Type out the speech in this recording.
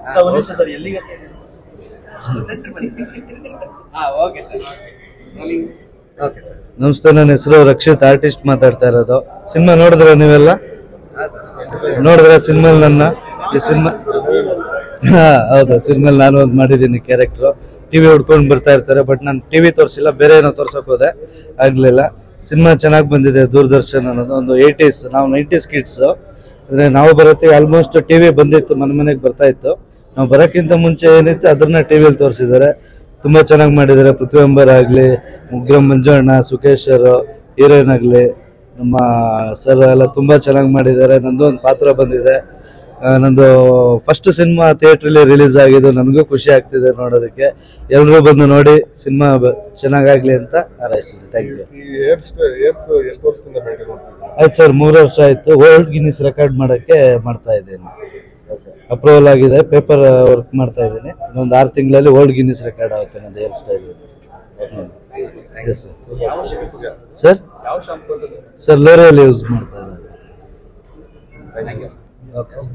sir ಒಂದು ನಿಮಿಷ sir ಎಲ್ಲಿಗೆ ಹಾ ಓಕೆ ಸರ್ ಓಕೆ ಸರ್ ನಮಸ್ತೆ ನನ್ನ ಹೆಸರು ರಕ್ಷಿತ್ ಆರ್ಟಿಸ್ಟ್ ಮಾತಾಡ್ತಾ ಇರೋದು ಸಿನಿಮಾ ನೋಡಿದ್ರ ನೀವೆಲ್ಲ ಹಾ ಸರ್ ನೋಡಿದ್ರ ಸಿನಿಮಾ ನನ್ನ ಈ ಸಿನಿಮಾ ಹಾ ಹೌದು ಸಿನಿಮಾ ನಾನು ಒಂದು ಮಾಡಿದ್ದೀನಿ ಕ್ಯಾರೆಕ್ಟರ್ ಟಿವಿ ಹುಡ್ಕೊಂಡು ಬರ್ತಾ ಇರ್ತಾರೆ ಬಟ್ ನಾನು ಟಿವಿ ತೋರಿಸಿಲ್ಲ ಬೇರೆ ಏನೋ ತೋರ್ಸಕ್ ಹೋದೆ ಆಗ್ಲಿಲ್ಲ ಸಿನಿಮಾ ಚೆನ್ನಾಗಿ ಬಂದಿದೆ ದೂರದರ್ಶನ್ ಅನ್ನೋದು ಒಂದು ಏಯ್ಟೀಸ್ ನಾವು ನೈಂಟೀಸ್ ಕಿಡ್ಸ್ ಅಂದ್ರೆ ನಾವು ಬರತ್ತೀವಿ ಆಲ್ಮೋಸ್ಟ್ ಟಿವಿ ಬಂದಿತ್ತು ಮನೆ ಮನೆಗೆ ಬರ್ತಾ ಇತ್ತು ನಾವು ಬರೋಕ್ಕಿಂತ ಮುಂಚೆ ಏನಿತ್ತು ಅದನ್ನ ಟಿವಿಯಲ್ಲಿ ತೋರಿಸಿದ್ದಾರೆ ತುಂಬಾ ಚೆನ್ನಾಗಿ ಮಾಡಿದ್ದಾರೆ ಪೃಥ್ವಿಂಬರ್ ಆಗ್ಲಿ ಮುಗ್ರಂ ಮಂಜಣ್ಣ ಸುಖೇಶ್ ಸರ್ ಹೀರೋಯಿನ್ ಆಗ್ಲಿ ನಮ್ಮ ಸರ್ ಎಲ್ಲ ತುಂಬಾ ಚೆನ್ನಾಗಿ ಮಾಡಿದ್ದಾರೆ ನಂದು ಒಂದು ಪಾತ್ರ ಬಂದಿದೆ ಆ, ನಂದು ಫಸ್ಟ್ ಸಿನಿಮಾ ಥಿಯೇಟ್ರಲ್ಲಿ ರಿಲೀಸ್ ಆಗಿದ್ದು ನನಗೂ ಖುಷಿ ಆಗ್ತಿದೆ ನೋಡೋದಕ್ಕೆ ಎಲ್ಲರೂ ಬಂದು ನೋಡಿ ಸಿನಿಮಾ ಚೆನ್ನಾಗಾಗ್ಲಿ ಅಂತ ಹಾರೈಸ್ತೀನಿ ಥ್ಯಾಂಕ್ ಯು ಈ ಏರ್ಸ್ ಏರ್ಸ್ ಎಷ್ಟು ವರ್ಷದಿಂದ ಬೇಡಿ ಮಾಡ್ತಿದ್ದೀರಾ ಆಯ್ತು ಸರ್ ಮೂರು ವರ್ಷ ಆಯ್ತು ವರ್ಲ್ಡ್ ಗಿನ್ನಿಸ್ ರೆಕಾರ್ಡ್ ಮಾಡಕ್ಕೆ ಮಾಡ್ತಾ ಇದ್ದೀನಿ ಅಪ್ರೂವಲ್ ಆಗಿದೆ ಪೇಪರ್ ವರ್ಕ್ ಮಾಡ್ತಾ ಇದ್ದೀನಿ ಇನ್ನೊಂದು ಆರು ತಿಂಗಳಲ್ಲಿ ವರ್ಲ್ಡ್ ಗಿನ್ನಿಸ್ ರೆಕಾರ್ಡ್ ಆಗುತ್ತೆ ನಂದು hair style yes sir sir ಲೋರಿಯಲ್ಲಿ ಯೂಸ್ ಮಾಡ್ತಾ ಇರೋದು ಓಕೆ